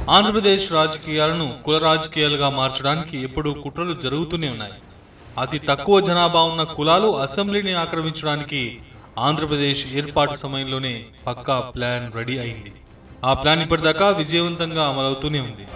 ఆంధ్రప్రదేశ్ రాజకీయాలను కుల రాజకీయాలుగా మార్చడానికి ఎప్పుడూ కుట్రలు జరుగుతూనే ఉన్నాయి అతి తక్కువ జనాభా ఉన్న కులాలు అసెంబ్లీని ఆక్రమించడానికి ఆంధ్రప్రదేశ్ ఏర్పాటు సమయంలోనే పక్కా ప్లాన్ రెడీ అయింది ఆ ప్లాన్ ఇప్పటిదాకా విజయవంతంగా అమలవుతూనే ఉంది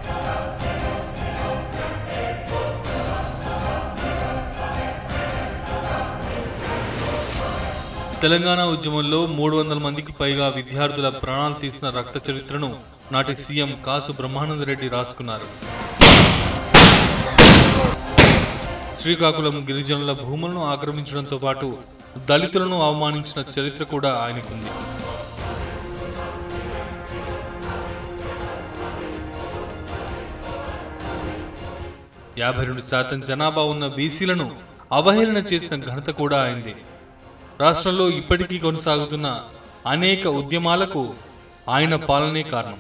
తెలంగాణ ఉద్యమంలో మూడు వందల మందికి పైగా విద్యార్థుల ప్రాణాలు తీసిన రక్త చరిత్రను నాటి సీఎం కాసు బ్రహ్మానందరెడ్డి రాసుకున్నారు శ్రీకాకుళం గిరిజనుల భూములను ఆక్రమించడంతో పాటు దళితులను అవమానించిన చరిత్ర కూడా ఆయనకుంది యాభై రెండు శాతం జనాభా ఉన్న బీసీలను అవహేళన చేసిన ఘనత కూడా ఆయనది రాష్ట్రంలో ఇప్పటికీ కొనసాగుతున్న అనేక ఉద్యమాలకు ఆయన పాలనే కారణం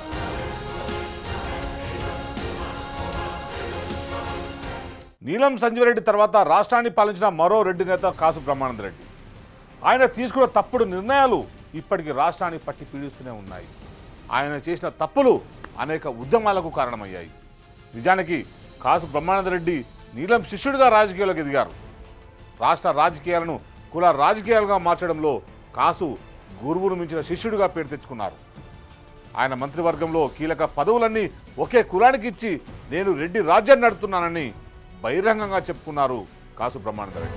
నీలం సంజీవరెడ్డి తర్వాత రాష్ట్రాన్ని పాలించిన మరో రెడ్డి నేత కాసు బ్రహ్మానంద రెడ్డి ఆయన తీసుకున్న తప్పుడు నిర్ణయాలు ఇప్పటికీ రాష్ట్రాన్ని పట్టి పీడిస్తూనే ఉన్నాయి ఆయన చేసిన తప్పులు అనేక ఉద్యమాలకు కారణమయ్యాయి నిజానికి కాసు బ్రహ్మానంద రెడ్డి నీలం శిష్యుడిగా రాజకీయాలకు ఎదిగారు రాష్ట్ర రాజకీయాలను కుల రాజకీయాలుగా మార్చడంలో కాసు గురువును మించిన శిష్యుడిగా పేరు తెచ్చుకున్నారు ఆయన మంత్రివర్గంలో కీలక పదవులన్నీ ఒకే కులానికి ఇచ్చి నేను రెడ్డి రాజ్యాన్ని నడుపుతున్నానని బహిరంగంగా చెప్పుకున్నారు కాసు బ్రహ్మానందరెడ్డి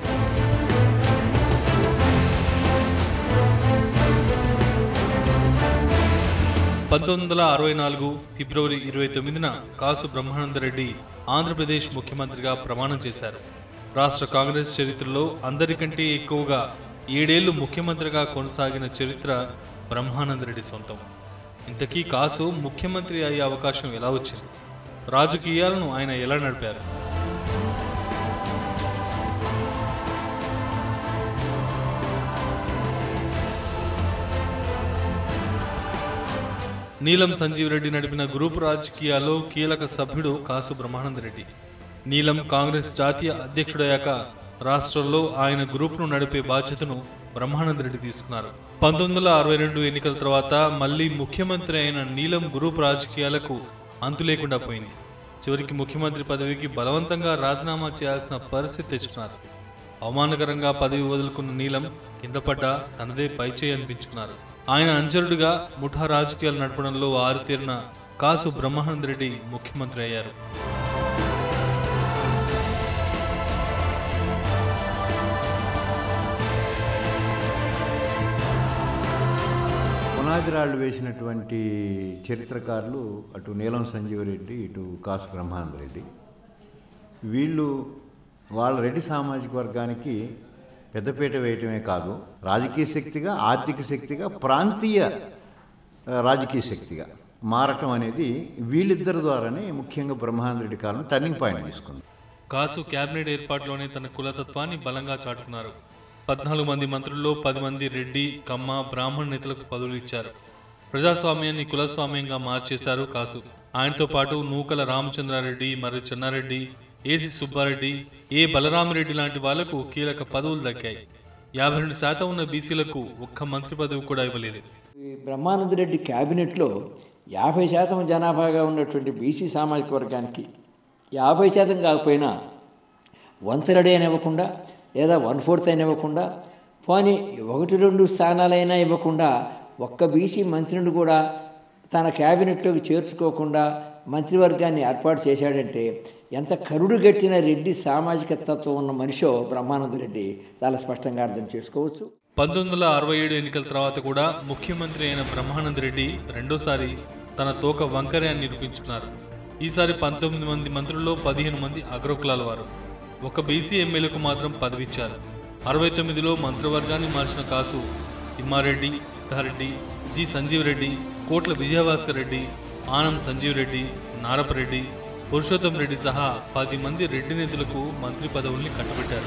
పంతొమ్మిది వందల అరవై నాలుగు ఫిబ్రవరి ఇరవై తొమ్మిదిన కాసు బ్రహ్మానందరెడ్డి ఆంధ్రప్రదేశ్ ముఖ్యమంత్రిగా ప్రమాణం చేశారు రాష్ట్ర కాంగ్రెస్ చరిత్రలో అందరికంటే ఎక్కువగా ఏడేళ్లు ముఖ్యమంత్రిగా కొనసాగిన చరిత్ర బ్రహ్మానందరెడ్డి సొంతం ఇంతకీ కాసు ముఖ్యమంత్రి అయ్యే అవకాశం ఎలా వచ్చింది రాజకీయాలను ఆయన ఎలా నడిపారు నీలం సంజీవ్ రెడ్డి నడిపిన గ్రూప్ రాజకీయాల్లో కీలక సభ్యుడు కాసు బ్రహ్మానందరెడ్డి నీలం కాంగ్రెస్ జాతీయ అధ్యక్షుడయ్యాక రాష్ట్రంలో ఆయన గ్రూప్ను నడిపే బాధ్యతను బ్రహ్మానందరెడ్డి తీసుకున్నారు పంతొమ్మిది వందల అరవై రెండు ఎన్నికల తర్వాత మళ్ళీ ముఖ్యమంత్రి అయిన నీలం గ్రూప్ రాజకీయాలకు అంతు లేకుండా పోయింది చివరికి ముఖ్యమంత్రి పదవికి బలవంతంగా రాజీనామా చేయాల్సిన పరిస్థితి తెచ్చుకున్నారు అవమానకరంగా పదవి వదులుకున్న నీలం కింద పడ్డ తనదే పైచేయి అనిపించుకున్నారు ఆయన అంజరుడిగా ముఠా రాజకీయాలు నడపడంలో ఆరితేరిన కాసు బ్రహ్మానందరెడ్డి ముఖ్యమంత్రి అయ్యారు పునాది రాళ్ళు వేసినటువంటి చరిత్రకారులు అటు నీలం సంజీవరెడ్డి ఇటు కాసు బ్రహ్మానందరెడ్డి వీళ్ళు వాళ్ళ రెడ్డి సామాజిక వర్గానికి పెద్దపీట వేయటమే కాదు రాజకీయ శక్తిగా ఆర్థిక శక్తిగా ప్రాంతీయ ఆ, రాజకీయ శక్తిగా మారటం అనేది వీళ్ళిద్దరి ద్వారానే ముఖ్యంగా బ్రహ్మానందరెడ్డి కాలం టర్నింగ్ పాయింట్ తీసుకుంది కాసు కేబినెట్ ఏర్పాటులోనే తన కులతత్వాన్ని బలంగా చాటుకున్నారు పద్నాలుగు మంది మంత్రుల్లో పది మంది రెడ్డి కమ్మ బ్రాహ్మణ నేతలకు పదవులు ఇచ్చారు ప్రజాస్వామ్యాన్ని కులస్వామ్యంగా మార్చేశారు కాసు ఆయనతో పాటు నూకల రామచంద్రారెడ్డి మరియు చెన్నారెడ్డి ఏసి సుబ్బారెడ్డి ఏ బలరామరెడ్డి లాంటి వాళ్లకు కీలక పదవులు దక్కాయి యాభై రెండు శాతం ఉన్న బీసీలకు ఒక్క మంత్రి పదవి కూడా ఇవ్వలేదు ఈ బ్రహ్మానంద రెడ్డి క్యాబినెట్లో యాభై శాతం జనాభాగా ఉన్నటువంటి బీసీ సామాజిక వర్గానికి యాభై శాతం కాకపోయినా వన్ థర్డ్ అయినా ఇవ్వకుండా లేదా వన్ ఫోర్త్ అయినా ఇవ్వకుండా పోనీ ఒకటి రెండు స్థానాలైనా ఇవ్వకుండా ఒక్క బీసీ మంత్రిని కూడా తన క్యాబినెట్లోకి చేర్చుకోకుండా మంత్రివర్గాన్ని ఏర్పాటు చేశాడంటే ఎంత కరుడు గట్టిన రెడ్డి సామాజిక తత్వం ఉన్న మనిషో బ్రహ్మానంద రెడ్డి చాలా స్పష్టంగా అర్థం చేసుకోవచ్చు పంతొమ్మిది వందల అరవై ఏడు ఎన్నికల తర్వాత కూడా ముఖ్యమంత్రి అయిన బ్రహ్మానంద రెడ్డి రెండోసారి తన తోక వంకరే అని నిరూపించుకున్నారు ఈసారి పంతొమ్మిది మంది మంత్రుల్లో పదిహేను మంది అగ్రకులాల వారు ఒక బీసీ ఎమ్మెల్యేకు మాత్రం పదవిచ్చారు అరవై తొమ్మిదిలో మంత్రివర్గాన్ని మార్చిన కాసు తిమ్మారెడ్డి సిద్ధారెడ్డి జి సంజీవ్ రెడ్డి కోట్ల విజయభాస్కర్ రెడ్డి ఆనం సంజీవ్ రెడ్డి నారపరెడ్డి పురుషోత్తం రెడ్డి సహా పది మంది రెడ్డి నేతలకు మంత్రి పదవుల్ని కట్టబెట్టారు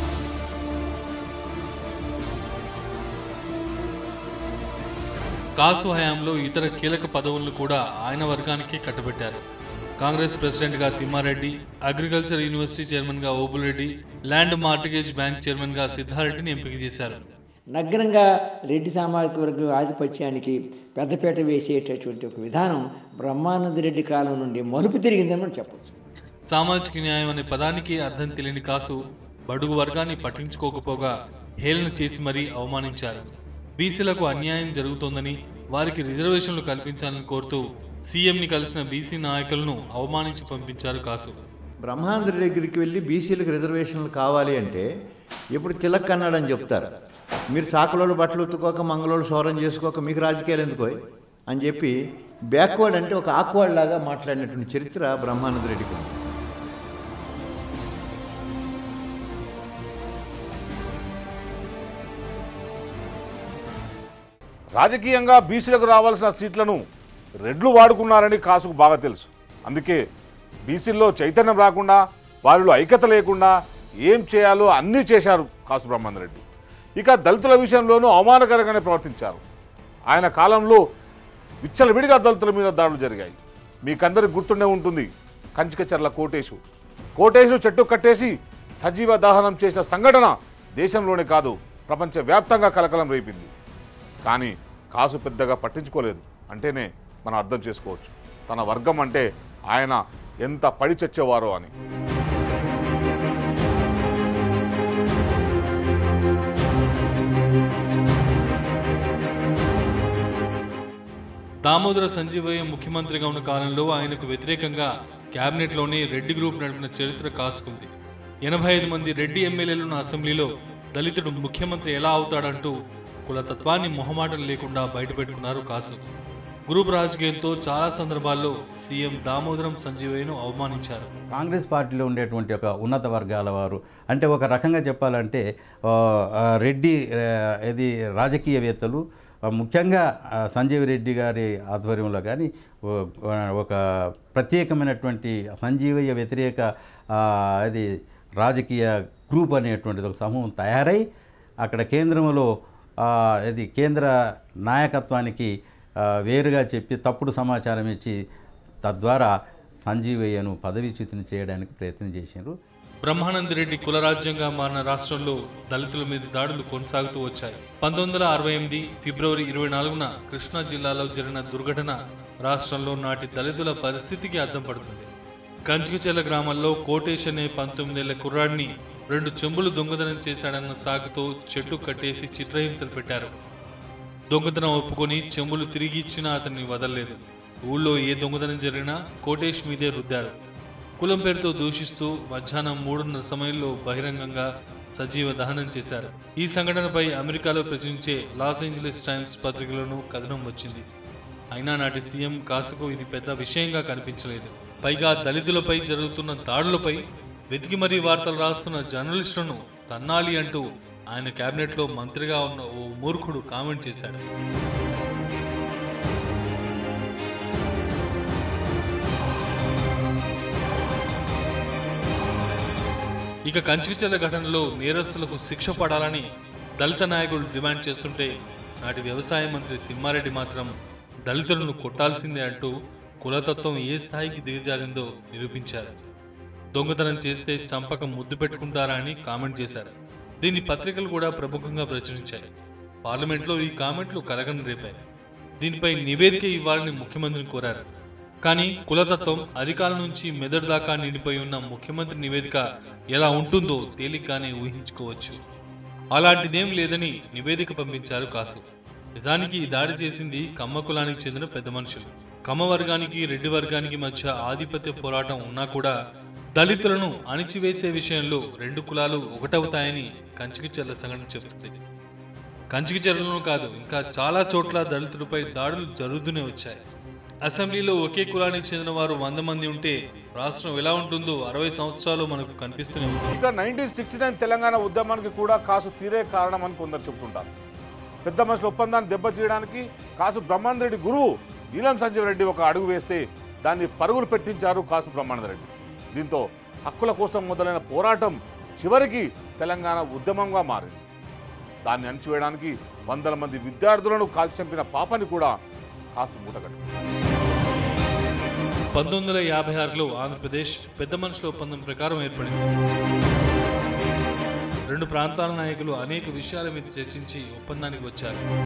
కాసు హయాంలో ఇతర కీలక పదవులను కూడా ఆయన వర్గానికే కట్టబెట్టారు కాంగ్రెస్ ప్రెసిడెంట్గా తిమ్మారెడ్డి అగ్రికల్చర్ యూనివర్సిటీ చైర్మన్గా ఓబులరెడ్డి ల్యాండ్ మార్టిగేజ్ బ్యాంక్ చైర్మన్గా సిద్ధారెడ్డిని ఎంపిక చేశారు నగ్నంగా రెడ్డి సామాజిక వర్గ ఆధిపత్యానికి పెద్దపీట వేసేటటువంటి ఒక విధానం బ్రహ్మానంద రెడ్డి కాలం నుండి మలుపు తిరిగిందని మనం చెప్పచ్చు సామాజిక న్యాయం అనే పదానికి అర్థం తెలియని కాసు బడుగు వర్గాన్ని పట్టించుకోకపోగా హేళన చేసి మరీ అవమానించారు బీసీలకు అన్యాయం జరుగుతోందని వారికి రిజర్వేషన్లు కల్పించాలని కోరుతూ సీఎంని కలిసిన బీసీ నాయకులను అవమానించి పంపించారు కాసు బ్రహ్మాంధ్ర దగ్గరికి వెళ్ళి బీసీలకు రిజర్వేషన్లు కావాలి అంటే ఇప్పుడు తిలక్ అన్నాడని చెప్తారు మీరు సాకలోళ్ళు బట్టలు ఉత్తుకోక మంగళోళ్ళు సోరం చేసుకోక మీకు రాజకీయాలు ఎందుకో అని చెప్పి బ్యాక్వర్డ్ అంటే ఒక ఆక్వర్డ్ లాగా మాట్లాడినటువంటి చరిత్ర బ్రహ్మానంద రెడ్డికి ఉంది రాజకీయంగా బీసీలకు రావాల్సిన సీట్లను రెడ్లు వాడుకున్నారని కాసుకు బాగా తెలుసు అందుకే బీసీల్లో చైతన్యం రాకుండా వారిలో ఐక్యత లేకుండా ఏం చేయాలో అన్నీ చేశారు కాసు బ్రహ్మాందరెడ్డి ఇక దళితుల విషయంలోనూ అవమానకరంగానే ప్రవర్తించారు ఆయన కాలంలో విచ్చలవిడిగా దళితుల మీద దాడులు జరిగాయి మీకందరికి గుర్తుండే ఉంటుంది కంచికచర్ల కోటేశు కోటేశు చెట్టు కట్టేసి సజీవ దహనం చేసిన సంఘటన దేశంలోనే కాదు ప్రపంచవ్యాప్తంగా కలకలం రేపింది కానీ కాసు పెద్దగా పట్టించుకోలేదు అంటేనే మనం అర్థం చేసుకోవచ్చు తన వర్గం అంటే ఆయన ఎంత పడి చచ్చేవారో అని దామోదర సంజీవయ్య ముఖ్యమంత్రిగా ఉన్న కాలంలో ఆయనకు వ్యతిరేకంగా కేబినెట్లోనే రెడ్డి గ్రూప్ నడిపిన చరిత్ర కాసుకుంది ఎనభై ఐదు మంది రెడ్డి ఎమ్మెల్యేలున్న అసెంబ్లీలో దళితుడు ముఖ్యమంత్రి ఎలా అవుతాడంటూ కులతత్వాన్ని మొహమాటం లేకుండా బయటపెట్టుకున్నారు కాసు గ్రూప్ రాజకీయంతో చాలా సందర్భాల్లో సీఎం దామోదరం సంజీవయ్యను అవమానించారు కాంగ్రెస్ పార్టీలో ఉండేటువంటి ఒక ఉన్నత వర్గాల వారు అంటే ఒక రకంగా చెప్పాలంటే ఆ, ఆ, రెడ్డి ఆ, ఇది రాజకీయవేత్తలు ఆ, ముఖ్యంగా ఆ, సంజీవ్ రెడ్డి గారి ఆధ్వర్యంలో కానీ ఓ- ఒక ప్రత్యేకమైనటువంటి సంజీవయ్య వ్యతిరేక ఆ, అది రాజకీయ గ్రూప్ అనేటువంటిది ఒక సమూహం తయారై అక్కడ కేంద్రంలో ఆ, ఇది కేంద్ర నాయకత్వానికి ఆ, వేరుగా చెప్పి తప్పుడు సమాచారం ఇచ్చి తద్వారా సంజీవయ్యను పదవీచ్యుతిని చేయడానికి ప్రయత్నం చేశారు బ్రహ్మానంద రెడ్డి కులరాజ్యంగా మారిన రాష్ట్రంలో దళితుల మీద దాడులు కొనసాగుతూ వచ్చాయి పంతొమ్మిది వందల అరవై ఎనిమిది ఫిబ్రవరి ఇరవై నాలుగున కృష్ణా జిల్లాలో జరిగిన దుర్ఘటన రాష్ట్రంలో నాటి దళితుల పరిస్థితికి అద్దం పడుతుంది కంచుకచెల్ల గ్రామంలో కోటేష్ అనే పంతొమ్మిదేళ్ల కుర్రాడిని రెండు చెంబులు దొంగతనం చేశాడన్న సాకుతో చెట్టు కట్టేసి చిత్రహింసలు పెట్టారు దొంగతనం ఒప్పుకొని చెంబులు తిరిగి ఇచ్చినా అతన్ని వదలలేదు ఊళ్ళో ఏ దొంగతనం జరిగినా కోటేష్ మీదే రుద్దారు కులం పేరుతో దూషిస్తూ మధ్యాహ్నం మూడున్నర సమయంలో బహిరంగంగా సజీవ దహనం చేశారు ఈ సంఘటనపై అమెరికాలో ప్రచురించే లాస్ ఏంజలీస్ టైమ్స్ పత్రికలోనూ కథనం వచ్చింది అయినా నాటి సీఎం కాసుకు ఇది పెద్ద విషయంగా కనిపించలేదు పైగా దళితులపై జరుగుతున్న దాడులపై వెతికి మరీ వార్తలు రాస్తున్న జర్నలిస్టులను తన్నాలి అంటూ ఆయన కేబినెట్లో మంత్రిగా ఉన్న ఓ మూర్ఖుడు కామెంట్ చేశారు ఇక కంచికిచర్ల ఘటనలో నేరస్తులకు శిక్ష పడాలని దళిత నాయకులు డిమాండ్ చేస్తుంటే నాటి వ్యవసాయ మంత్రి తిమ్మారెడ్డి మాత్రం దళితులను కొట్టాల్సిందే అంటూ కులతత్వం ఏ స్థాయికి దిగజారిందో నిరూపించారు దొంగతనం చేస్తే చంపక ముద్దు పెట్టుకుంటారా అని కామెంట్ చేశారు దీన్ని పత్రికలు కూడా ప్రముఖంగా ప్రచురించాయి పార్లమెంట్లో ఈ కామెంట్లు కలగని రేపాయి దీనిపై నివేదిక ఇవ్వాలని ముఖ్యమంత్రిని కోరారు కానీ కులతత్వం అధికారం నుంచి మెదడు దాకా నిండిపోయి ఉన్న ముఖ్యమంత్రి నివేదిక ఎలా ఉంటుందో తేలిగ్గానే ఊహించుకోవచ్చు అలాంటిదేం లేదని నివేదిక పంపించారు కాసు నిజానికి ఈ దాడి చేసింది కమ్మ కులానికి చెందిన పెద్ద మనుషులు కమ్మ వర్గానికి రెడ్డి వర్గానికి మధ్య ఆధిపత్య పోరాటం ఉన్నా కూడా దళితులను అణిచివేసే విషయంలో రెండు కులాలు ఒకటవుతాయని కంచికిచెర్ల సంఘటన చెబుతుంది కంచికిచెర్లను కాదు ఇంకా చాలా చోట్ల దళితులపై దాడులు జరుగుతూనే వచ్చాయి అసెంబ్లీలో ఒకే కులానికి చెందిన వారు వంద మంది ఉంటే రాష్ట్రం ఎలా ఉంటుందో అరవై సంవత్సరాలు మనకు కనిపిస్తూనే ఉంది ఇక నైన్టీన్ సిక్స్టీ నైన్ తెలంగాణ ఉద్యమానికి కూడా కాసు తీరే కారణం అని కొందరు చెప్తుంటారు పెద్ద మనుషుల ఒప్పందాన్ని దెబ్బతీయడానికి కాసు బ్రహ్మానంద రెడ్డి గురువు నీలం సంజీవ్ రెడ్డి ఒక అడుగు వేస్తే దాన్ని పరుగులు పెట్టించారు కాసు బ్రహ్మానంద రెడ్డి దీంతో హక్కుల కోసం మొదలైన పోరాటం చివరికి తెలంగాణ ఉద్యమంగా మారింది దాన్ని అణచివేయడానికి వందల మంది విద్యార్థులను కాల్చి చంపిన పాపని కూడా కాసు మూటగట్టు పంతొమ్మిది వందల యాభై ఆరులో ఆంధ్రప్రదేశ్ పెద్ద మనుషుల ఒప్పందం ప్రకారం ఏర్పడింది రెండు ప్రాంతాల నాయకులు అనేక విషయాల మీద చర్చించి ఒప్పందానికి వచ్చారు